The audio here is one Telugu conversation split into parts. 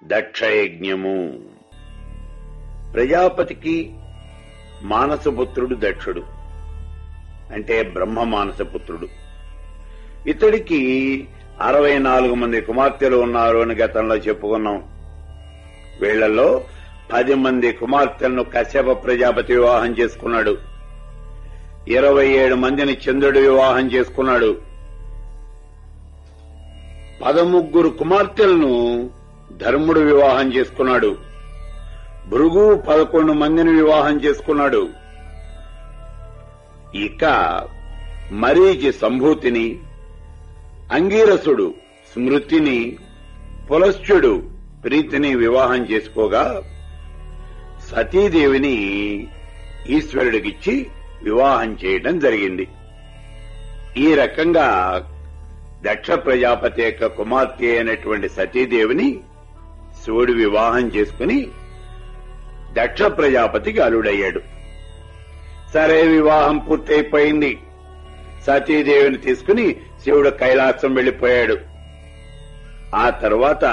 దక్షయజ్ఞము ప్రజాపతికి మానసపుత్రుడు దక్షుడు అంటే బ్రహ్మ మానసపుత్రుడు ఇతడికి అరవై నాలుగు మంది కుమార్తెలు ఉన్నారు అని గతంలో చెప్పుకున్నాం వీళ్లలో పది మంది కుమార్తెలను కశ్యప ప్రజాపతి వివాహం చేసుకున్నాడు ఇరవై ఏడు మందిని చంద్రుడు వివాహం చేసుకున్నాడు పదముగ్గురు కుమార్తెలను ధర్ముడు వివాహం చేసుకున్నాడు భృగు పదకొండు మందిని వివాహం చేసుకున్నాడు ఇక మరీచి సంభూతిని అంగీరసుడు స్మృతిని పులశ్చుడు ప్రీతిని వివాహం చేసుకోగా సతీదేవిని ఈశ్వరుడికిచ్చి వివాహం చేయడం జరిగింది ఈ రకంగా దక్ష ప్రజాపతి యొక్క కుమార్తె అయినటువంటి సతీదేవిని శివుడు వివాహం చేసుకుని దక్ష ప్రజాపతికి అలుడయ్యాడు సరే వివాహం పూర్తయిపోయింది సతీదేవిని తీసుకుని శివుడు కైలాసం వెళ్లిపోయాడు ఆ తర్వాత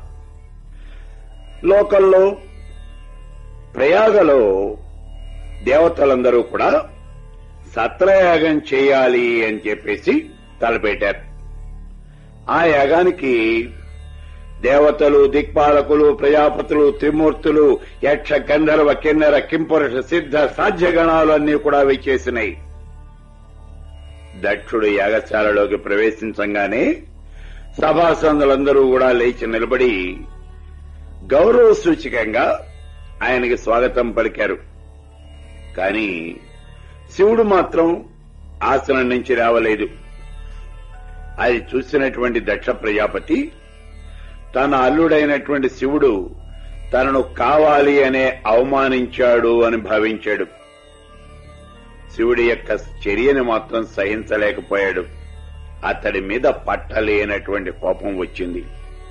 లోకల్లో ప్రయాగలో దేవతలందరూ కూడా సత్రయాగం చేయాలి అని చెప్పేసి తలపెట్టారు ఆ యాగానికి దేవతలు దిక్పాలకులు ప్రజాపతులు త్రిమూర్తులు యక్ష గంధర్వ కిన్నెర కింపురుష సిద్ధ సాధ్యగణాలు అన్నీ కూడా విచ్చేసినాయి దక్షుడు యాగశాలలోకి ప్రవేశించంగానే సభాసందులందరూ కూడా లేచి నిలబడి గౌరవ సూచకంగా ఆయనకి స్వాగతం పలికారు కాని శివుడు మాత్రం ఆసనం నుంచి రావలేదు అది చూసినటువంటి దక్ష ప్రజాపతి తన అల్లుడైనటువంటి శివుడు తనను కావాలి అనే అవమానించాడు అని భావించాడు శివుడి యొక్క చర్యని మాత్రం సహించలేకపోయాడు అతడి మీద పట్టలేనటువంటి కోపం వచ్చింది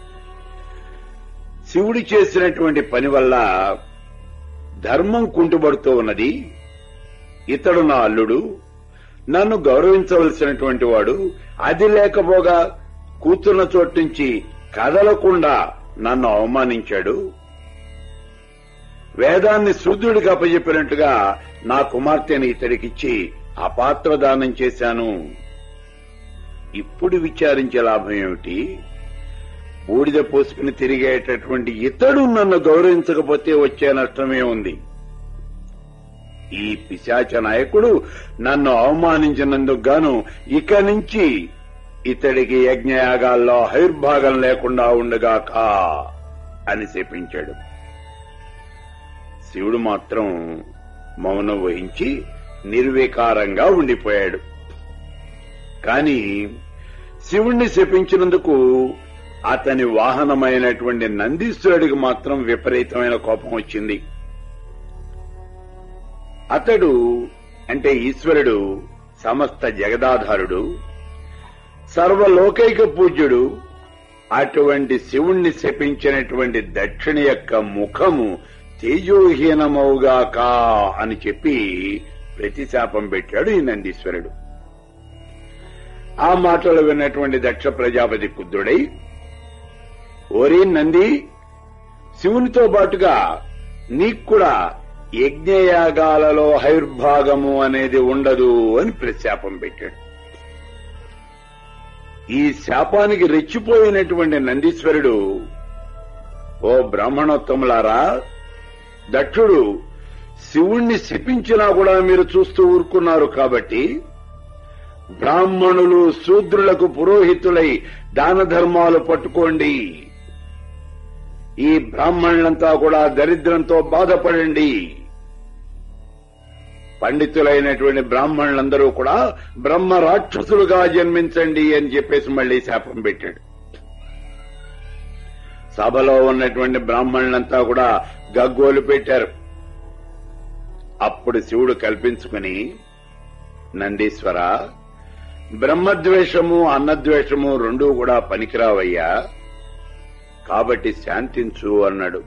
శివుడు చేసినటువంటి పని వల్ల ధర్మం కుంటుబడుతూ ఉన్నది ఇతడు నా అల్లుడు నన్ను గౌరవించవలసినటువంటి వాడు అది లేకపోగా కూర్చున్న చోటు నుంచి కదలకుండా నన్ను అవమానించాడు వేదాన్ని శూద్రుడికి అప్పచెప్పినట్టుగా నా కుమార్తెని ఇతడికిచ్చి అపాత్రదానం చేశాను ఇప్పుడు విచారించే లాభం ఏమిటి బూడిద పోసుకుని తిరిగేటటువంటి ఇతడు నన్ను గౌరవించకపోతే వచ్చే నష్టమే ఉంది ఈ పిశాచ నాయకుడు నన్ను అవమానించినందుకు గాను ఇక నుంచి ఇతడికి యజ్ఞయాగాల్లో హైర్భాగం లేకుండా ఉండగాక అని శపించాడు శివుడు మాత్రం మౌనం వహించి నిర్వికారంగా ఉండిపోయాడు కాని శివుణ్ణి శపించినందుకు అతని వాహనమైనటువంటి నందీశ్వరుడికి మాత్రం విపరీతమైన కోపం వచ్చింది అతడు అంటే ఈశ్వరుడు సమస్త జగదాధారుడు సర్వలోకైక పూజ్యుడు అటువంటి శివుణ్ణి శపించినటువంటి దక్షిణ యొక్క ముఖము తేజోహీనమవుగాక అని చెప్పి ప్రతిశాపం పెట్టాడు ఈ నందీశ్వరుడు ఆ మాటలు విన్నటువంటి దక్ష ప్రజాపతి కుద్దుడై ఓరి నంది శివునితో పాటుగా నీకు కూడా యజ్ఞయాగాలలో హైర్భాగము అనేది ఉండదు అని ప్రశాపం పెట్టాడు ఈ శాపానికి రెచ్చిపోయినటువంటి నందీశ్వరుడు ఓ బ్రాహ్మణోత్తములారా దక్షుడు శివుణ్ణి శపించినా కూడా మీరు చూస్తూ ఊరుకున్నారు కాబట్టి బ్రాహ్మణులు శూద్రులకు పురోహితులై దాన ధర్మాలు పట్టుకోండి ఈ బ్రాహ్మణులంతా కూడా దరిద్రంతో బాధపడండి పండితులైనటువంటి బ్రాహ్మణులందరూ కూడా బ్రహ్మ రాక్షసులుగా జన్మించండి అని చెప్పేసి మళ్లీ శాపం పెట్టాడు సభలో ఉన్నటువంటి బ్రాహ్మణులంతా కూడా గగ్గోలు పెట్టారు అప్పుడు శివుడు కల్పించుకుని నందీశ్వర బ్రహ్మద్వేషము అన్నద్వేషము రెండూ కూడా పనికిరావయ్యా కాబట్టి శాంతించు అన్నాడు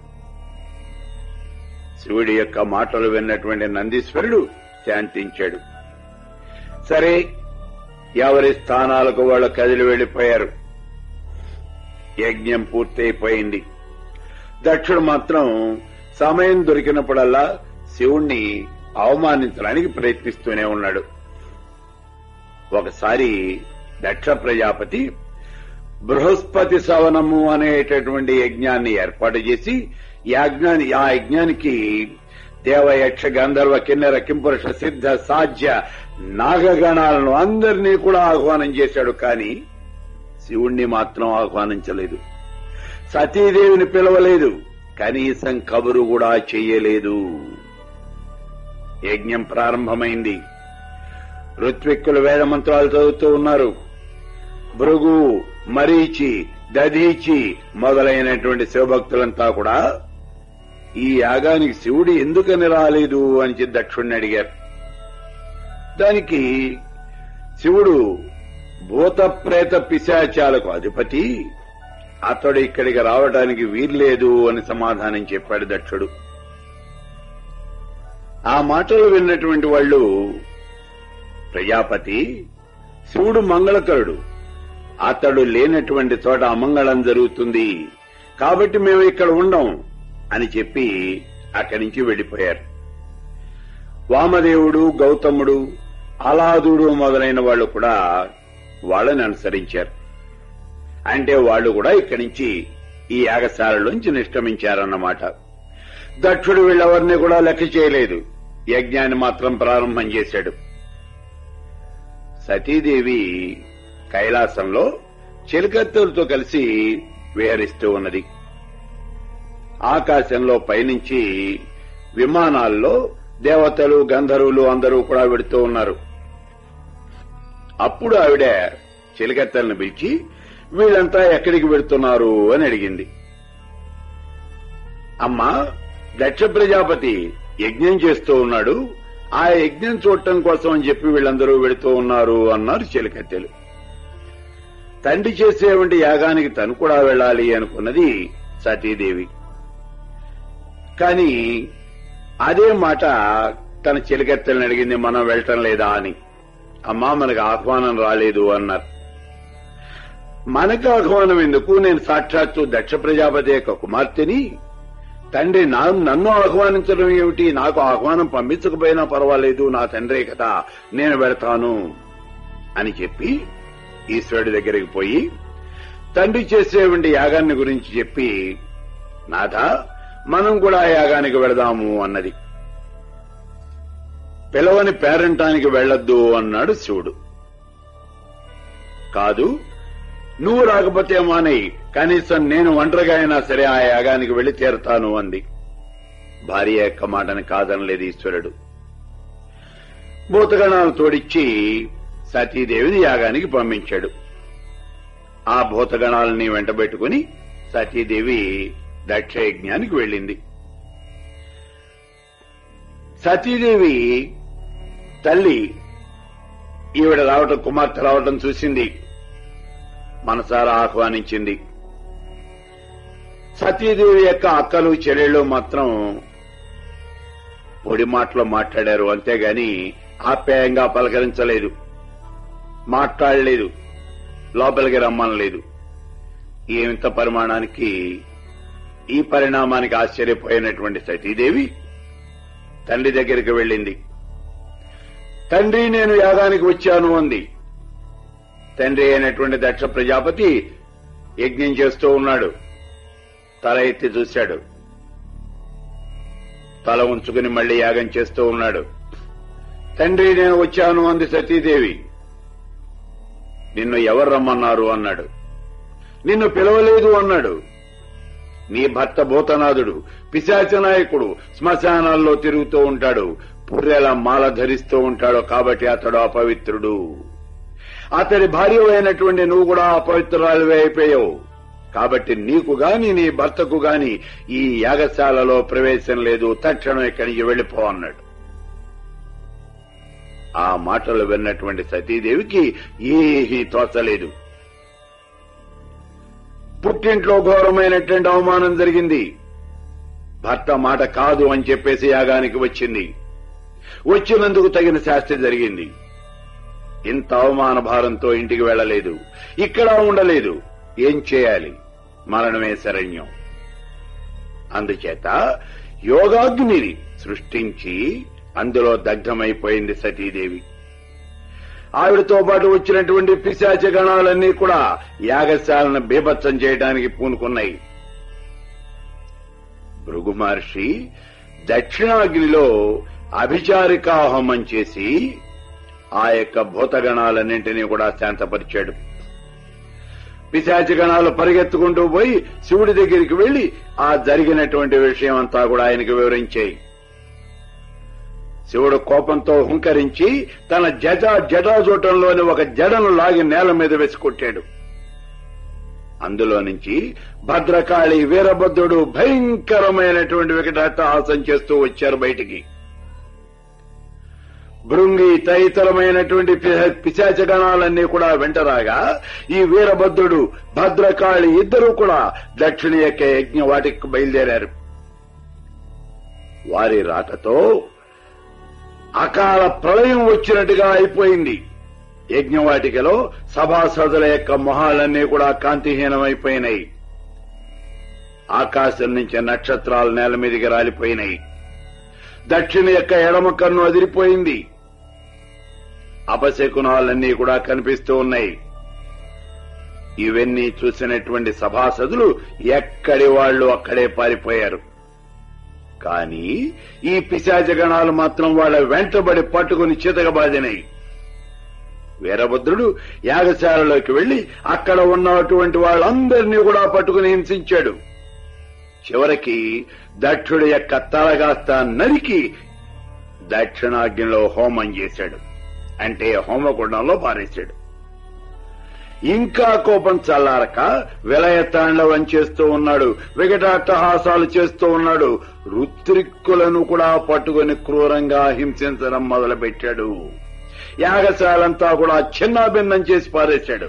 శివుడి యొక్క మాటలు విన్నటువంటి నందీశ్వరుడు శాంతించాడు సరే ఎవరి స్థానాలకు వాళ్ళు కదిలి వెళ్లిపోయారు యజ్ఞం పూర్తయిపోయింది దక్షుడు మాత్రం సమయం దొరికినప్పుడల్లా శివుణ్ణి అవమానించడానికి ప్రయత్నిస్తూనే ఉన్నాడు ఒకసారి దక్ష ప్రజాపతి బృహస్పతి సవనము అనేటటువంటి యజ్ఞాన్ని ఏర్పాటు చేసి యజ్ఞాని ఆ యజ్ఞానికి దేవ యక్ష గంధర్వ కిన్నెర కింపురుష సిద్ధ సాధ్య నాగగణాలను అందరినీ కూడా ఆహ్వానం చేశాడు కానీ శివుణ్ణి మాత్రం ఆహ్వానించలేదు సతీదేవిని పిలవలేదు కనీసం కబురు కూడా చెయ్యలేదు యజ్ఞం ప్రారంభమైంది ఋత్విక్కులు వేద మంత్రాలు చదువుతూ ఉన్నారు భృగు మరీచి దధీచి మొదలైనటువంటి శివభక్తులంతా కూడా ఈ యాగానికి శివుడు ఎందుకని రాలేదు అని చెప్పి దక్షుణ్ణి అడిగారు దానికి శివుడు భూత ప్రేత పిశాచాలకు అధిపతి అతడు ఇక్కడికి రావడానికి వీల్లేదు అని సమాధానం చెప్పాడు దక్షుడు ఆ మాటలు విన్నటువంటి వాళ్ళు ప్రజాపతి శివుడు మంగళకరుడు అతడు లేనటువంటి చోట అమంగళం జరుగుతుంది కాబట్టి మేము ఇక్కడ ఉండం అని చెప్పి అక్కడి నుంచి వెళ్లిపోయారు వామదేవుడు గౌతముడు అలాదుడు మొదలైన వాళ్ళు కూడా వాళ్ళని అనుసరించారు అంటే వాళ్ళు కూడా ఇక్కడి నుంచి ఈ యాగశాలలోంచి నిష్క్రమించారన్నమాట దక్షుడు వీళ్ళెవరిని కూడా లెక్క చేయలేదు యజ్ఞాన్ని మాత్రం ప్రారంభం చేశాడు సతీదేవి కైలాసంలో చిలకత్తెలతో కలిసి విహరిస్తూ ఉన్నది ఆకాశంలో పైనుంచి విమానాల్లో దేవతలు గంధర్వులు అందరూ కూడా వెడుతూ ఉన్నారు అప్పుడు ఆవిడ చిలకత్తెలను పిలిచి వీళ్ళంతా ఎక్కడికి వెడుతున్నారు అని అడిగింది అమ్మా దక్ష ప్రజాపతి యజ్ఞం చేస్తూ ఉన్నాడు ఆ యజ్ఞం చూడటం కోసం అని చెప్పి వీళ్ళందరూ వెడుతూ ఉన్నారు అన్నారు చిలకత్తెలు తండ్రి చేసేవంటి యాగానికి తను కూడా వెళ్ళాలి అనుకున్నది సతీదేవి కాని అదే మాట తన చిలకత్తెలను అడిగింది మనం వెళ్ళటం లేదా అని అమ్మా మనకు ఆహ్వానం రాలేదు అన్నారు మనకు ఆహ్వానం ఎందుకు నేను సాక్షాత్తు దక్ష ప్రజాపతి యొక్క కుమార్తెని తండ్రి నా నన్ను ఆహ్వానించడం ఏమిటి నాకు ఆహ్వానం పంపించకపోయినా పర్వాలేదు నా తండ్రే కదా నేను వెళతాను అని చెప్పి ఈశ్వరుడి దగ్గరికి పోయి తండ్రి చేసేవంటి యాగాన్ని గురించి చెప్పి నాథ మనం కూడా ఆ యాగానికి వెళదాము అన్నది పిలవని పేరంటానికి వెళ్లొద్దు అన్నాడు శివుడు కాదు నువ్వు రాకపోతే మానేయి కనీసం నేను ఒంటరిగా అయినా సరే ఆ యాగానికి వెళ్లి తీరతాను అంది భార్య యొక్క మాటని కాదనలేదు ఈశ్వరుడు భూతగణాలు తోడిచ్చి సతీదేవిని యాగానికి పంపించాడు ఆ భూతగణాలని వెంటబెట్టుకుని సతీదేవి దక్షయజ్ఞానికి వెళ్ళింది సతీదేవి తల్లి ఈవిడ రావటం కుమార్తె రావటం చూసింది మనసారా ఆహ్వానించింది సతీదేవి యొక్క అక్కలు చెల్లెళ్ళు మాత్రం పొడి మాటలో మాట్లాడారు అంతేగాని ఆప్యాయంగా పలకరించలేదు మాట్లాడలేదు లోపలికి రమ్మనలేదు ఏమింత పరిమాణానికి ఈ పరిణామానికి ఆశ్చర్యపోయినటువంటి సతీదేవి తండ్రి దగ్గరికి వెళ్ళింది తండ్రి నేను యాగానికి వచ్చాను అంది తండ్రి అయినటువంటి దక్ష ప్రజాపతి యజ్ఞం చేస్తూ ఉన్నాడు తల ఎత్తి చూశాడు తల ఉంచుకుని మళ్లీ యాగం చేస్తూ ఉన్నాడు తండ్రి నేను వచ్చాను అంది సతీదేవి నిన్ను ఎవరు రమ్మన్నారు అన్నాడు నిన్ను పిలవలేదు అన్నాడు నీ భర్త భూతనాథుడు పిశాచ నాయకుడు శ్మశానాల్లో తిరుగుతూ ఉంటాడు పుర్రెల మాల ధరిస్తూ ఉంటాడు కాబట్టి అతడు అపవిత్రుడు అతడి భార్య అయినటువంటి నువ్వు కూడా అపవిత్రురాలువే అయిపోయావు కాబట్టి నీకు గాని నీ భర్తకు గాని ఈ యాగశాలలో ప్రవేశం లేదు తక్షణం ఇక్కడి నుంచి వెళ్లిపో అన్నాడు ఆ మాటలు విన్నటువంటి సతీదేవికి ఏమీ తోచలేదు పుట్టింట్లో ఘోరమైనటువంటి అవమానం జరిగింది భర్త మాట కాదు అని చెప్పేసి యాగానికి వచ్చింది వచ్చినందుకు తగిన శాస్త్రి జరిగింది ఇంత అవమాన భారంతో ఇంటికి వెళ్లలేదు ఇక్కడ ఉండలేదు ఏం చేయాలి మరణమే శరణ్యం అందుచేత యోగాగ్నిని సృష్టించి అందులో దగ్ధమైపోయింది సతీదేవి ఆవిడతో పాటు వచ్చినటువంటి పిశాచ గణాలన్నీ కూడా యాగశాలను బీభత్సం చేయడానికి పూనుకున్నాయి భృగు మహర్షి దక్షిణాగ్నిలో అభిచారికా హోమం చేసి ఆ యొక్క భూతగణాలన్నింటినీ కూడా శాంతపరిచాడు పిశాచ గణాలు పరిగెత్తుకుంటూ పోయి శివుడి దగ్గరికి వెళ్లి ఆ జరిగినటువంటి విషయం అంతా కూడా ఆయనకు వివరించాయి శివుడు కోపంతో హుంకరించి తన జట జటాజూటంలోని ఒక జడను లాగి నేల మీద వేసి కొట్టాడు అందులో నుంచి భద్రకాళి వీరభద్రుడు భయంకరమైనటువంటి వికటాట్టహాసం చేస్తూ వచ్చారు బయటికి భృంగి తదితరమైనటువంటి పి- పిశాచ గణాలన్నీ కూడా వెంటరాగా ఈ వీరభద్రుడు భద్రకాళి ఇద్దరూ కూడా దక్షిణ యొక్క యజ్ఞ వాటికి బయలుదేరారు వారి రాకతో అకాల ప్రళయం వచ్చినట్టుగా అయిపోయింది యజ్ఞవాటికలో సభాసదుల యొక్క మొహాలన్నీ కూడా కాంతిహీనమైపోయినాయి ఆకాశం నుంచి నక్షత్రాలు నేల మీదకి రాలిపోయినాయి దక్షిణ యొక్క ఎడమ కన్ను అదిరిపోయింది అపశకునాలన్నీ కూడా కనిపిస్తూ ఉన్నాయి ఇవన్నీ చూసినటువంటి సభాసదులు ఎక్కడి వాళ్ళు అక్కడే పారిపోయారు కానీ ఈ పిశాచ గణాలు మాత్రం వాళ్ళ వెంటబడి పట్టుకుని చితకబాదినాయి వీరభద్రుడు యాగశాలలోకి వెళ్లి అక్కడ ఉన్నటువంటి వాళ్ళందరినీ కూడా పట్టుకుని హింసించాడు చివరికి దక్షుడి యొక్క తలగాస్త నరికి దక్షిణాగ్నిలో హోమం చేశాడు అంటే హోమకుండంలో పారేశాడు ఇంకా కోపం చల్లారక విలయ తాండవం చేస్తూ ఉన్నాడు వికటాట్టహాసాలు చేస్తూ ఉన్నాడు రుత్రిక్కులను కూడా పట్టుకుని క్రూరంగా హింసించడం మొదలుపెట్టాడు యాగశాలంతా కూడా చిన్నాభిన్నం చేసి పారేశాడు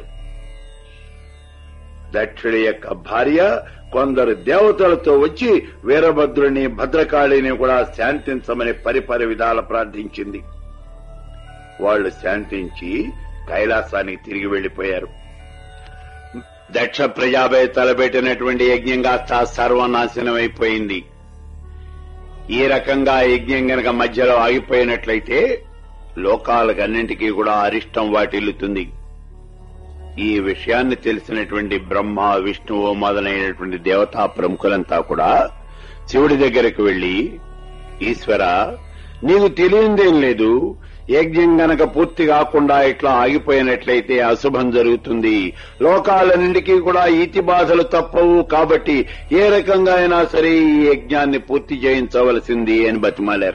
దక్షుడి యొక్క భార్య కొందరు దేవతలతో వచ్చి వీరభద్రుని భద్రకాళిని కూడా శాంతించమని పరిపరి విధాల ప్రార్థించింది వాళ్ళు శాంతించి కైలాసానికి తిరిగి వెళ్లిపోయారు దక్ష ప్రజాపై తలపెట్టినటువంటి యజ్ఞం కాస్త సర్వనాశనం అయిపోయింది ఈ రకంగా యజ్ఞం గనక మధ్యలో ఆగిపోయినట్లయితే లోకాలకన్నింటికీ కూడా అరిష్టం వాటిల్లుతుంది ఈ విషయాన్ని తెలిసినటువంటి బ్రహ్మ విష్ణువు మొదలైనటువంటి దేవతా ప్రముఖులంతా కూడా శివుడి దగ్గరకు వెళ్లి ఈశ్వర నీకు తెలియందేం లేదు యజ్ఞం గనక పూర్తి కాకుండా ఇట్లా ఆగిపోయినట్లయితే అశుభం జరుగుతుంది లోకాలన్నింటికీ కూడా ఈతి బాధలు తప్పవు కాబట్టి ఏ రకంగా అయినా సరే ఈ యజ్ఞాన్ని పూర్తి చేయించవలసింది అని బతిమాలారు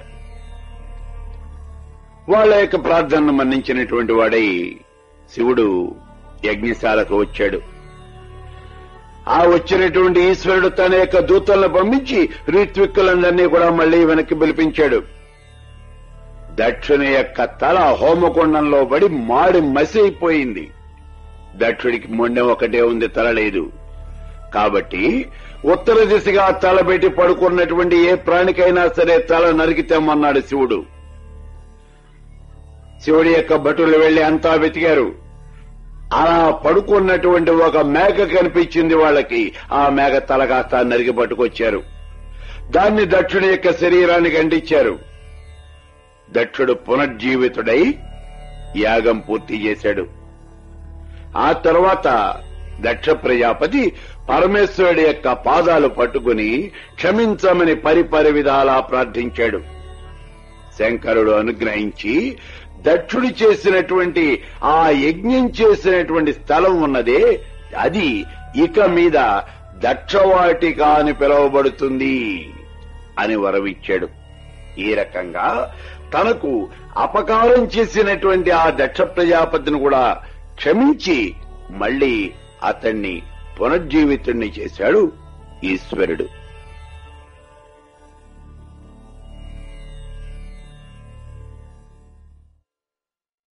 వాళ్ళ యొక్క ప్రార్థనను మన్నించినటువంటి వాడై శివుడు యజ్ఞశాలకు వచ్చాడు ఆ వచ్చినటువంటి ఈశ్వరుడు తన యొక్క దూతలను పంపించి ఋత్విక్కులందరినీ కూడా మళ్లీ వెనక్కి పిలిపించాడు దక్షుని యొక్క తల హోమకుండంలో పడి మాడి మసి అయిపోయింది దక్షుడికి మొండెం ఒకటే ఉంది తల లేదు కాబట్టి ఉత్తర దిశగా తల పెట్టి పడుకున్నటువంటి ఏ ప్రాణికైనా సరే తల నరికితేమన్నాడు శివుడు శివుడి యొక్క భటులు వెళ్లి అంతా వెతికారు అలా పడుకున్నటువంటి ఒక మేక కనిపించింది వాళ్ళకి ఆ మేక తల కాస్త నరికి పట్టుకొచ్చారు దాన్ని దక్షుడి యొక్క శరీరానికి అంటించారు దక్షుడు పునర్జీవితుడై యాగం పూర్తి చేశాడు ఆ తర్వాత దక్ష ప్రజాపతి పరమేశ్వరుడి యొక్క పాదాలు పట్టుకుని క్షమించమని పరిపరి విధాలా ప్రార్థించాడు శంకరుడు అనుగ్రహించి దక్షుడు చేసినటువంటి ఆ యజ్ఞం చేసినటువంటి స్థలం ఉన్నదే అది ఇక మీద దక్షవాటిక అని పిలువబడుతుంది అని వరవిచ్చాడు ఈ రకంగా తనకు అపకారం చేసినటువంటి ఆ దక్ష ప్రజాపతిని కూడా క్షమించి మళ్లీ అతన్ని పునర్జీవితుణ్ణి చేశాడు ఈశ్వరుడు